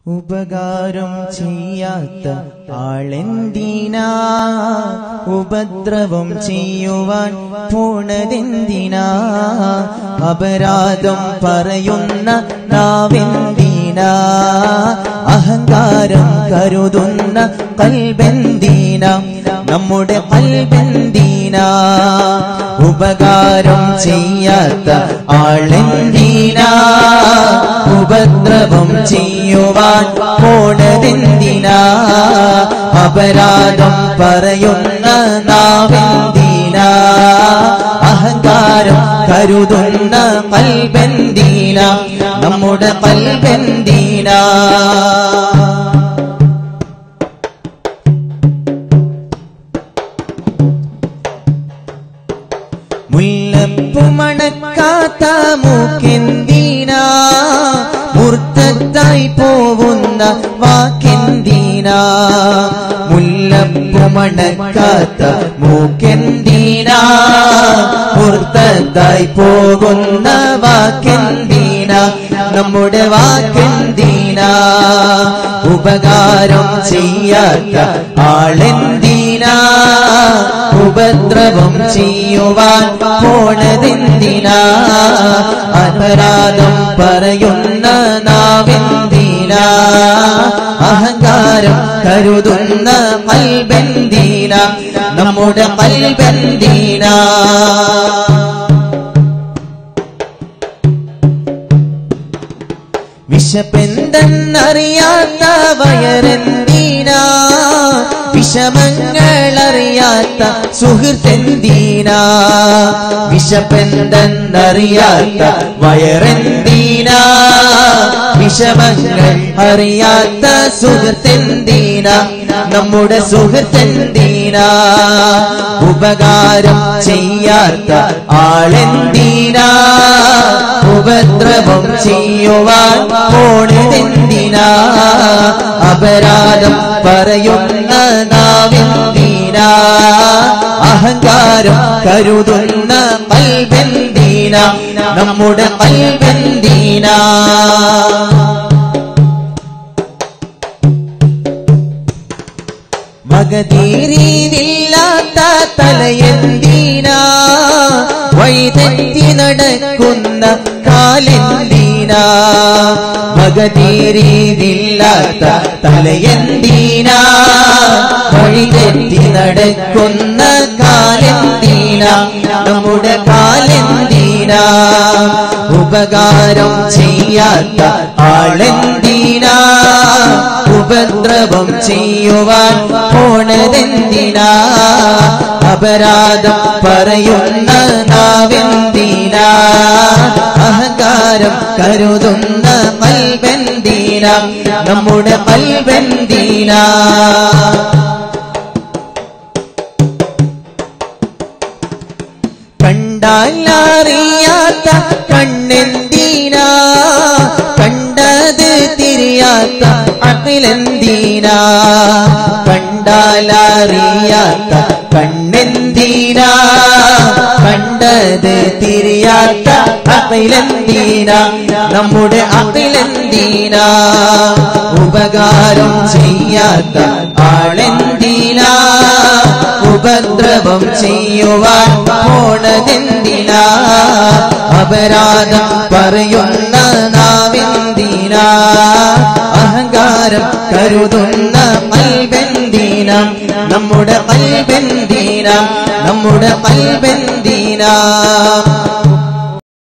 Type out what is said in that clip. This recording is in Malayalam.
ഉപകാരം ചെയ്യാത്ത ആളെന്തിനാ ഉപദ്രവം ചെയ്യുവാൻ പോണതെന്തിനാ അപരാധം പറയുന്ന നാവെന്തിനാ അഹങ്കാരം കരുതുന്ന കൽബെന്തിന നമ്മുടെ കൽബെന്തിന ഉപകാരം ചെയ്യാത്ത ആളെന്തിന ഉപദ്രവം ചെയ്യുവാൻ പോണതെന്തിന അപരാധം പറയുന്ന നാവെന്തിന അഹങ്കാരം കരുതുന്ന കൽബെന്തിന നമ്മുടെ കൽബെന്തിന മുല്ലപ്പു മണക്കാത്ത മൂക്കെന്തിന മുർത്തത്തായി പോവുന്ന വാക്കെന്തിന മുല്ലപ്പു മണക്കാത്ത മൂക്കെന്തിന മുർത്തത്തായി പോകുന്ന വാക്കെന്തിന നമ്മുടെ വാക്കെന്തിന ഉപകാരം ചെയ്യാത്ത ആളെന്തിന ഉപദ്രവം ചെയ്യുവാൻ പോണതെന്തിന അപരാധം പറയുന്ന നാവെന്തിന അഹങ്കാരം കരുതുന്ന കൽബെന്തിന നമ്മുടെ കൽബെന്തിന വിശപ്പെന്തെന്നറിയാത്ത വയറെന്തിന വിഷമങ്ങളറിയാത്ത സുഹൃത്തെന്തിന വിശപ്പെന്തെന്നറിയാത്ത വയറെന്തിന വിഷമങ്ങൾ അറിയാത്ത സുഹൃത്തെന്തിന നമ്മുടെ സുഹൃത്തെന്തിന ഉപകാരം ചെയ്യാത്ത ആളെന്തിന ഉപദ്രവം ചെയ്യുവാൻ പോണതെന്തിന അപരാധം പറയുന്ന നാവെന്തിന അഹങ്കാരം കരുതുന്ന കൽബെന്തിന നമ്മുടെ കൽബെന്തിന മകതീരിവില്ലാത്ത തലയെന്തിന വഴിതെറ്റി നടക്കുന്ന കാലെന്തിന മകതീരിവില്ലാത്ത തലയെന്തിന വഴിതെറ്റി നടക്കുന്ന കാലെന്തിന നമ്മുടെ കാലെന്തിന ഉപകാരം ചെയ്യാത്ത ആളെന്തിന ഉപദ്രവം ചെയ്യുവാൻ പോണതെന്തിന അപരാധം പറയുന്ന നാവെന്തിന അഹങ്കാരം കരുതുന്ന കൽബെന്തിന നമ്മുടെ കൽബെന്തിന കണ്ടാലറിയാത്ത കണ്ണെന്തിന കണ്ടത് തിരിയാത്ത അഖിലെന്തിന കണ്ടാലറിയാത്ത കണ്ണെന്തിന കണ്ടത് തിരിയാത്ത അഖിലെന്തിന നമ്മുടെ അഖിലെന്തിന ഉപകാരം ചെയ്യാത്ത ആളെന്തിന ഉപദ്രവം ചെയ്യുവാൻ പോണതെന്തിന അപരാധം പറയുന്ന നാവെന്തിന അഹങ്കാരം കരുതുന്ന കൽബെന്തിന നമ്മുടെ കൽബെന്തിന നമ്മുടെ കൽബെന്തിന